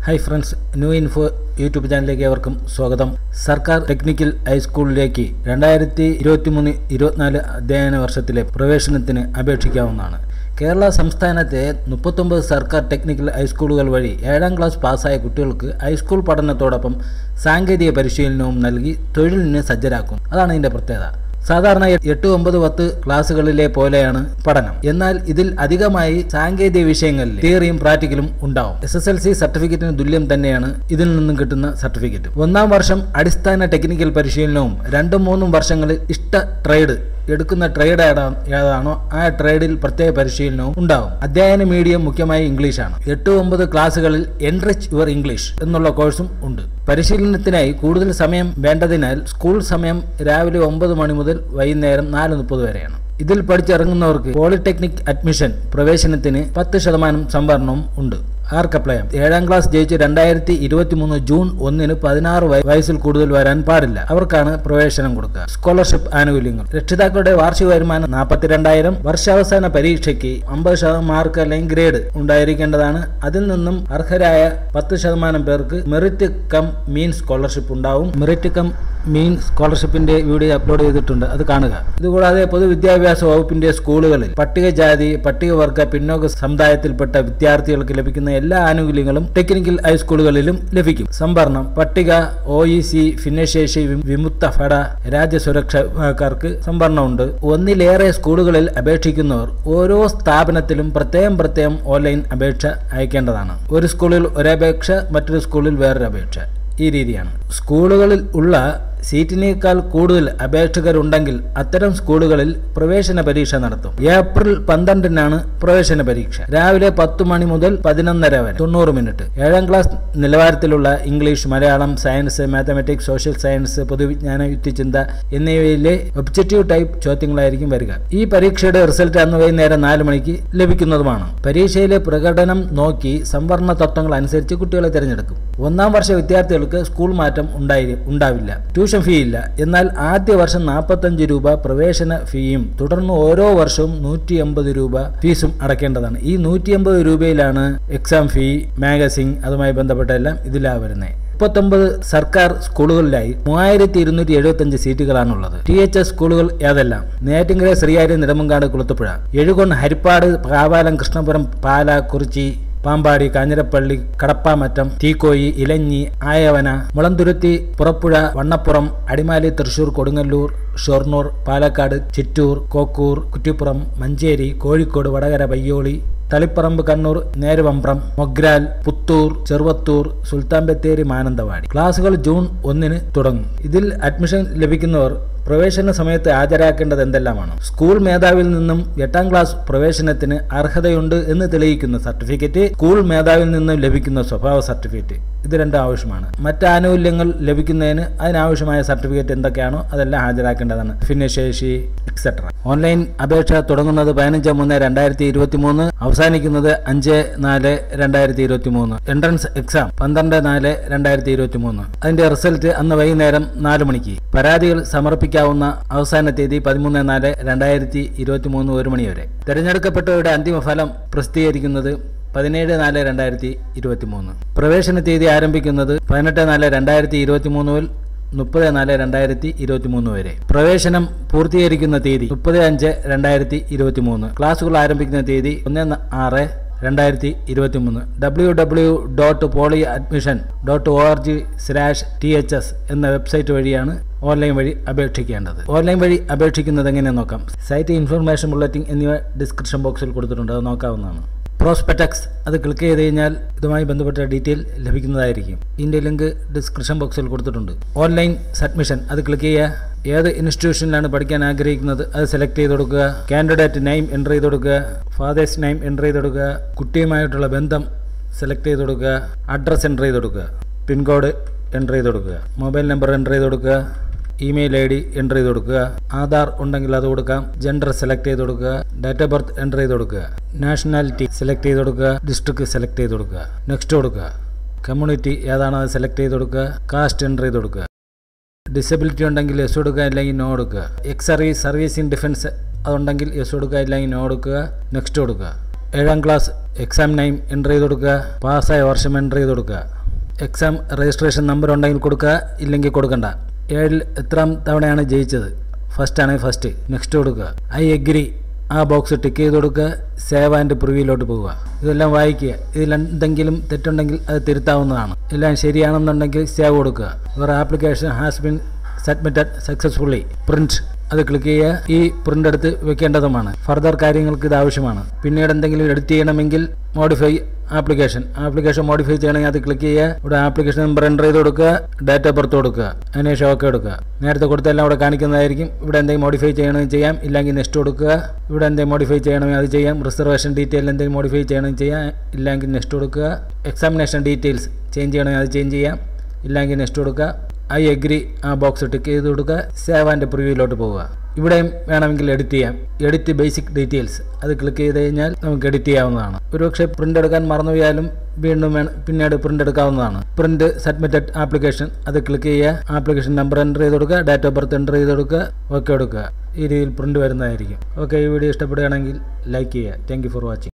hi friends new info YouTube ചാനലിലേക്ക് ഏവർക്കും സ്വാഗതം സർക്കാർ ടെക്നിക്കൽ ഹൈസ്കൂളിലേക്ക് രണ്ടായിരത്തി ഇരുപത്തി മൂന്ന് ഇരുപത്തിനാല് അധ്യയന വർഷത്തിലെ പ്രവേശനത്തിന് അപേക്ഷിക്കാവുന്നതാണ് കേരള സംസ്ഥാനത്തെ മുപ്പത്തൊമ്പത് സർക്കാർ ടെക്നിക്കൽ ഹൈസ്കൂളുകൾ വഴി ഏഴാം ക്ലാസ് പാസ്സായ കുട്ടികൾക്ക് ഹൈസ്കൂൾ പഠനത്തോടൊപ്പം സാങ്കേതിക പരിശീലനവും നൽകി തൊഴിലിന് സജ്ജരാക്കും അതാണ് ഇതിൻ്റെ പ്രത്യേകത സാധാരണ എട്ട് ഒമ്പത് പത്ത് ക്ലാസ്സുകളിലെ പോലെയാണ് പഠനം എന്നാൽ ഇതിൽ അധികമായി സാങ്കേതിക വിഷയങ്ങളിൽ തിയറിയും പ്രാക്ടിക്കലും ഉണ്ടാവും എസ് എസ് എൽ സി സർട്ടിഫിക്കറ്റിന് തുല്യം തന്നെയാണ് ഇതിൽ നിന്നും കിട്ടുന്ന സർട്ടിഫിക്കറ്റ് ഒന്നാം വർഷം അടിസ്ഥാന ടെക്നിക്കൽ പരിശീലനവും രണ്ടും മൂന്നും വർഷങ്ങളിൽ ഇഷ്ട ട്രേഡ് എടുക്കുന്ന ട്രേഡ് ഏതാണോ ആ ട്രേഡിൽ പ്രത്യേക പരിശീലനവും ഉണ്ടാവും അധ്യയന മീഡിയം മുഖ്യമായി ഇംഗ്ലീഷാണ് എട്ട് ഒമ്പത് ക്ലാസ്സുകളിൽ എൻറിച്ച് യുവർ ഇംഗ്ലീഷ് എന്നുള്ള കോഴ്സും ഉണ്ട് പരിശീലനത്തിനായി കൂടുതൽ സമയം വേണ്ടതിനാൽ സ്കൂൾ സമയം രാവിലെ ഒമ്പത് മണി മുതൽ വൈകുന്നേരം നാല് മുപ്പത് വരെയാണ് ഇതിൽ പഠിച്ചിറങ്ങുന്നവർക്ക് പോളിടെക്നിക് അഡ്മിഷൻ പ്രവേശനത്തിന് പത്ത് ശതമാനം സംവരണവും ഉണ്ട് ആർക്ക് അപ്ലൈ ചെയ്യാം ഏഴാം ക്ലാസ് ജയിച്ച് രണ്ടായിരത്തി ഇരുപത്തി മൂന്ന് ജൂൺ ഒന്നിന് പതിനാറ് വയസ്സിൽ കൂടുതൽ വരാൻ പാടില്ല അവർക്കാണ് പ്രവേശനം കൊടുക്കുക സ്കോളർഷിപ്പ് ആനുകൂല്യങ്ങൾ രക്ഷിതാക്കളുടെ വാർഷിക വരുമാനം നാൽപ്പത്തിരണ്ടായിരം വർഷാവസാന പരീക്ഷയ്ക്ക് അമ്പത് ശതമാനം മാർക്ക് അല്ലെങ്കിൽ ഗ്രേഡ് ഉണ്ടായിരിക്കേണ്ടതാണ് അതിൽ നിന്നും അർഹരായ പത്ത് ശതമാനം പേർക്ക് മെറിറ്റ് കം മീൻ സ്കോളർഷിപ്പ് ഉണ്ടാവും മെറിറ്റ് കം മീൻ സ്കോളർഷിപ്പിന്റെ വീഡിയോ അപ്ലോഡ് ചെയ്തിട്ടുണ്ട് അത് കാണുക ഇതുകൂടാതെ പൊതുവിദ്യാഭ്യാസ വകുപ്പിന്റെ സ്കൂളുകളിൽ പട്ടികജാതി പട്ടികവർഗ പിന്നോക്ക സമുദായത്തിൽപ്പെട്ട വിദ്യാർത്ഥികൾക്ക് ലഭിക്കുന്ന എല്ലാ ആനുകൂല്യങ്ങളും ടെക്നിക്കൽ ഹൈസ്കൂളുകളിലും ലഭിക്കും സംവരണം പട്ടിക ഒ ഇ സി ഭിന്നശേഷി വിമുക്ത ഫട രാജ്യസുരക്ഷക്കാർക്ക് സംവരണമുണ്ട് ഒന്നിലേറെ സ്കൂളുകളിൽ അപേക്ഷിക്കുന്നവർ ഓരോ സ്ഥാപനത്തിലും പ്രത്യേകം പ്രത്യേകം ഓൺലൈൻ അപേക്ഷ അയക്കേണ്ടതാണ് ഒരു സ്കൂളിൽ ഒരപേക്ഷ മറ്റൊരു സ്കൂളിൽ വേറൊരു അപേക്ഷ ഈ രീതിയാണ് സ്കൂളുകളിൽ ഉള്ള സീറ്റിനേക്കാൾ കൂടുതൽ അപേക്ഷകരുണ്ടെങ്കിൽ അത്തരം സ്കൂളുകളിൽ പ്രവേശന പരീക്ഷ നടത്തും ഏപ്രിൽ പന്ത്രണ്ടിനാണ് പ്രവേശന പരീക്ഷ രാവിലെ പത്ത് മണി മുതൽ പതിനൊന്നര വരെ തൊണ്ണൂറ് മിനിറ്റ് ഏഴാം ക്ലാസ് നിലവാരത്തിലുള്ള English Malayalam science mathematics social science പൊതുവിജ്ഞാന യുക്തിചിന്ത എന്നിവയിലെ ഒബ്ജക്റ്റീവ് ടൈപ്പ് ചോദ്യങ്ങളായിരിക്കും വരിക ഈ പരീക്ഷയുടെ റിസൾട്ട് അന്ന് വൈകുന്നേരം നാല് മണിക്ക് ലഭിക്കുന്നതുമാണ് പരീക്ഷയിലെ പ്രകടനം നോക്കി സംവരണ തത്വങ്ങൾ അനുസരിച്ച് കുട്ടികളെ തിരഞ്ഞെടുക്കും ഒന്നാം വർഷ വിദ്യാർത്ഥികൾക്ക് സ്കൂൾ മാറ്റം ഉണ്ടായി ഉണ്ടാവില്ല ട്യൂഷൻ ഫീ ഇല്ല എന്നാൽ ആദ്യ വർഷം നാൽപ്പത്തഞ്ച് രൂപ പ്രവേശന ഫീയും തുടർന്ന് ഓരോ വർഷവും നൂറ്റി എൺപത് രൂപ ഫീസും അടയ്ക്കേണ്ടതാണ് ഈ നൂറ്റി എൺപത് രൂപയിലാണ് എക്സാം ഫീ മാഗസിൻ അതുമായി ബന്ധപ്പെട്ട എല്ലാം ഇതിലാണ് വരുന്നത് മുപ്പത്തൊമ്പത് സർക്കാർ സ്കൂളുകളിലായി മൂവായിരത്തി ഇരുന്നൂറ്റി എഴുപത്തി അഞ്ച് സീറ്റുകളാണുള്ളത് ടി എച്ച് എസ് സ്കൂളുകൾ ഏതെല്ലാം നേറ്റിങ്കര ശ്രീയാരി നെടുമങ്കാട് കുളത്തുപുഴ എഴുകൊൺ ഹരിപ്പാട് കാവാലം കൃഷ്ണപുരം പാല കുറിച്ചി പാമ്പാടി കാഞ്ഞിരപ്പള്ളി കടപ്പാമറ്റം തീക്കോയി ഇലഞ്ഞി ആയവന മുളന്തുരുത്തി പുറപ്പുഴ വണ്ണപ്പുറം അടിമാലി തൃശൂർ കൊടുങ്ങല്ലൂർ ഷൊർണൂർ പാലക്കാട് ചിറ്റൂർ കോക്കൂർ കുറ്റിപ്പുറം മഞ്ചേരി കോഴിക്കോട് വടകര പയ്യോളി തളിപ്പറമ്പ് കണ്ണൂർ നേരുവമ്പ്രം മൊഗ്രാൽ പുത്തൂർ ചെറുവത്തൂർ സുൽത്താൻ ബത്തേരി മാനന്തവാടി ക്ലാസുകൾ ജൂൺ ഒന്നിന് തുടങ്ങും ഇതിൽ അഡ്മിഷൻ ലഭിക്കുന്നവർ പ്രവേശന സമയത്ത് ഹാജരാക്കേണ്ടത് എന്തെല്ലാമാണ് സ്കൂൾ മേധാവിൽ നിന്നും എട്ടാം ക്ലാസ് പ്രവേശനത്തിന് അർഹതയുണ്ട് എന്ന് തെളിയിക്കുന്ന സർട്ടിഫിക്കറ്റ് സ്കൂൾ മേധാവിൽ നിന്നും ലഭിക്കുന്ന സ്വഭാവ സർട്ടിഫിക്കറ്റ് ഇത് രണ്ടും ആവശ്യമാണ് മറ്റ് ആനുകൂല്യങ്ങൾ ലഭിക്കുന്നതിന് അതിനാവശ്യമായ സർട്ടിഫിക്കറ്റ് എന്തൊക്കെയാണോ അതെല്ലാം ഹാജരാക്കേണ്ടതാണ് ഭിന്നശേഷി എക്സെട്ര ഓൺലൈൻ അപേക്ഷ തുടങ്ങുന്നത് പതിനഞ്ച് മൂന്ന് രണ്ടായിരത്തി ഇരുപത്തി മൂന്ന് അവസാനിക്കുന്നത് അഞ്ച് നാല് രണ്ടായിരത്തി ഇരുപത്തി മൂന്ന് എൻട്രൻസ് എക്സാം പന്ത്രണ്ട് നാല് രണ്ടായിരത്തി ഇരുപത്തി മൂന്ന് അതിന്റെ റിസൾട്ട് അന്ന് വൈകുന്നേരം നാല് മണിക്ക് പരാതികൾ സമർപ്പിക്കാവുന്ന അവസാന തീയതി പതിമൂന്ന് നാല് രണ്ടായിരത്തി ഇരുപത്തി മൂന്ന് ഒരു മണി വരെ തെരഞ്ഞെടുക്കപ്പെട്ടവരുടെ അന്തിമ ഫലം പ്രസിദ്ധീകരിക്കുന്നത് പതിനേഴ് നാല് രണ്ടായിരത്തി ഇരുപത്തി മൂന്ന് പ്രവേശന തീയതി ആരംഭിക്കുന്നത് പതിനെട്ട് നാല് രണ്ടായിരത്തി ഇരുപത്തി മൂന്ന് മുതൽ മുപ്പത് നാല് രണ്ടായിരത്തി ഇരുപത്തി മൂന്ന് വരെ പ്രവേശനം പൂർത്തീകരിക്കുന്ന തീയതി മുപ്പത് അഞ്ച് രണ്ടായിരത്തി ഇരുപത്തി മൂന്ന് ക്ലാസുകൾ ആരംഭിക്കുന്ന തീയതി ഒന്ന് ആറ് രണ്ടായിരത്തി ഇരുപത്തി മൂന്ന് W W dot poly admission dot O R G slash T H S എന്ന വെബ്സൈറ്റ് വഴിയാണ് ഓൺലൈൻ വഴി അപേക്ഷിക്കേണ്ടത് ഓൺലൈൻ വഴി അപേക്ഷിക്കുന്നത് എങ്ങനെ നോക്കാം സൈറ്റ് ഇൻഫർമേഷൻ ബുള്ളറ്റിംഗ് എന്നിവ ഡിസ്ക്രിപ്ഷൻ ബോക്സിൽ കൊടുത്തിട്ടുണ്ട് അത് നോക്കാവുന്നതാണ് പ്രോസ്പെറ്റക്സ് അത് ക്ലിക്ക് ചെയ്ത് കഴിഞ്ഞാൽ ഇതുമായി ബന്ധപ്പെട്ട ഡീറ്റെയിൽ ലഭിക്കുന്നതായിരിക്കും ഇതിൻ്റെ ലിങ്ക് ഡിസ്ക്രിപ്ഷൻ ബോക്സിൽ കൊടുത്തിട്ടുണ്ട് ഓൺലൈൻ സബ്മിഷൻ അത് ക്ലിക്ക് ചെയ്യുക ഏത് ഇൻസ്റ്റിറ്റ്യൂഷനിലാണ് പഠിക്കാൻ ആഗ്രഹിക്കുന്നത് അത് സെലക്ട് ചെയ്ത് കൊടുക്കുക കാൻഡിഡേറ്റ് നെയിം എൻ്റർ ചെയ്ത് കൊടുക്കുക ഫാദേഴ്സ് നെയിം എൻ്റർ ചെയ്ത് കൊടുക്കുക കുട്ടിയുമായിട്ടുള്ള ബന്ധം സെലക്ട് ചെയ്ത് കൊടുക്കുക അഡ്രസ്സ് എൻ്റർ ചെയ്ത് കൊടുക്കുക പിൻകോഡ് എൻ്റർ ചെയ്ത് കൊടുക്കുക മൊബൈൽ നമ്പർ എൻ്റർ ചെയ്ത് കൊടുക്കുക ഇമെയിൽ ഐ ഡി എൻ്റർ ചെയ്ത് കൊടുക്കുക ആധാർ ഉണ്ടെങ്കിൽ അത് കൊടുക്കാം ജെൻഡർ സെലക്ട് ചെയ്ത് കൊടുക്കുക ഡേറ്റ് ഓഫ് ബർത്ത് എൻ്റർ ചെയ്ത് കൊടുക്കുക നാഷണാലിറ്റി സെലക്ട് ചെയ്ത് കൊടുക്കുക ഡിസ്ട്രിക്ട് സെലക്ട് ചെയ്ത് കൊടുക്കുക നെക്സ്റ്റ് കൊടുക്കുക കമ്മ്യൂണിറ്റി ഏതാണോ അത് സെലക്ട് ചെയ്ത് കൊടുക്കുക കാസ്റ്റ് എൻ്റർ ചെയ്ത് കൊടുക്കുക ഡിസബിലിറ്റി ഉണ്ടെങ്കിൽ എസ് കൊടുക്കുക അല്ലെങ്കിൽ നോ കൊടുക്കുക ex service service in defence അതുണ്ടെങ്കിൽ എസ് കൊടുക്കുക അല്ലെങ്കിൽ നോ കൊടുക്കുക നെക്സ്റ്റ് കൊടുക്കുക ഏഴാം ക്ലാസ് എക്സാം നെയിം എൻ്റർ ചെയ്ത് കൊടുക്കുക പാസ്സായ വർഷം എൻ്റർ ചെയ്ത് കൊടുക്കുക എക്സാം രജിസ്ട്രേഷൻ നമ്പർ ഉണ്ടെങ്കിൽ കൊടുക്കുക ഇല്ലെങ്കിൽ കൊടുക്കണ്ട ഏഴിൽ എത്രാം തവണയാണ് ജയിച്ചത് ഫസ്റ്റ് ആണെങ്കിൽ ഫസ്റ്റ് നെക്സ്റ്റ് കൊടുക്കുക ഐ എഗ്രി ആ ബോക്സ് ടിക്ക് ചെയ്ത് കൊടുക്കുക സേവ് ആൻഡ് പ്രിവ്യൂലോട്ട് പോവുക ഇതെല്ലാം വായിക്കുക ഇതിൽ എന്തെങ്കിലും തെറ്റുണ്ടെങ്കിൽ അത് തിരുത്താവുന്നതാണ് എല്ലാം ശരിയാണെന്നുണ്ടെങ്കിൽ സേവ് കൊടുക്കുക your application has been submitted successfully print അത് ക്ലിക്ക് ചെയ്യുക ഈ പ്രിന്റ് എടുത്ത് വെക്കേണ്ടതുമാണ് ഫർദർ കാര്യങ്ങൾക്ക് ഇത് ആവശ്യമാണ് പിന്നീട് എന്തെങ്കിലും എഡിറ്റ് ചെയ്യണമെങ്കിൽ മോഡിഫൈ ആപ്ലിക്കേഷൻ ആപ്ലിക്കേഷൻ മോഡിഫൈ ചെയ്യണമെങ്കിൽ അത് ക്ലിക്ക് ചെയ്യുക ഇവിടെ ആപ്ലിക്കേഷൻ നമ്പർ എൻ്റർ ചെയ്ത് കൊടുക്കുക ഡേറ്റ് ഓഫ് ബർത്ത് കൊടുക്കുക അതിനുശേഷം ഓക്കെ കൊടുക്കുക നേരത്തെ കൊടുത്ത എല്ലാം ഇവിടെ കാണിക്കുന്നതായിരിക്കും ഇവിടെ എന്തെങ്കിലും മോഡിഫൈ ചെയ്യണമെങ്കിൽ ചെയ്യാം ഇല്ലെങ്കിൽ നെക്സ്റ്റ് കൊടുക്കുക ഇവിടെ എന്തെങ്കിലും മോഡിഫൈ ചെയ്യണമെങ്കിൽ അത് ചെയ്യാം റിസർവേഷൻ ഡീറ്റെയിൽ എന്തെങ്കിലും മോഡിഫൈ ചെയ്യണമെങ്കിൽ ചെയ്യാം ഇല്ലെങ്കിൽ നെക്സ്റ്റ് കൊടുക്കുക എക്സാമിനേഷൻ ഡീറ്റെയിൽസ് ചേഞ്ച് ചെയ്യണമെങ്കിൽ അത് ചേഞ്ച് ചെയ്യാം ഇല്ലെങ്കിൽ നെക്സ്റ്റ് കൊടുക്കുക ഐ എഗ്രി ആ ബോക്സ് ടിക്ക് ചെയ്ത് കൊടുക്കുക സേവ് ആൻഡ് പ്രിവ്യൂലോട്ട് പോവുക ഇവിടെയും വേണമെങ്കിൽ എഡിറ്റ് ചെയ്യാം എഡിറ്റ് ബേസിക് ഡീറ്റെയിൽസ് അത് ക്ലിക്ക് ചെയ്ത് കഴിഞ്ഞാൽ നമുക്ക് എഡിറ്റ് ചെയ്യാവുന്നതാണ് ഒരുപക്ഷെ പ്രിന്റ് എടുക്കാൻ മറന്നുപോയാലും വീണ്ടും വേണം പിന്നീട് പ്രിന്റ് എടുക്കാവുന്നതാണ് പ്രിന്റ് സബ്മിറ്റഡ് ആപ്ലിക്കേഷൻ അത് ക്ലിക്ക് ചെയ്യുക ആപ്ലിക്കേഷൻ നമ്പർ എൻ്റർ ചെയ്ത് കൊടുക്കുക ഡേറ്റ് ഓഫ് ബർത്ത് എൻ്റർ ചെയ്ത് കൊടുക്കുക ഓക്കെ കൊടുക്കുക ഈ രീതിയിൽ പ്രിന്റ് വരുന്നതായിരിക്കും ഓക്കെ ഈ വീഡിയോ ഇഷ്ടപ്പെടുകയാണെങ്കിൽ ലൈക്ക് ചെയ്യുക താങ്ക് ഫോർ വാച്ചിങ്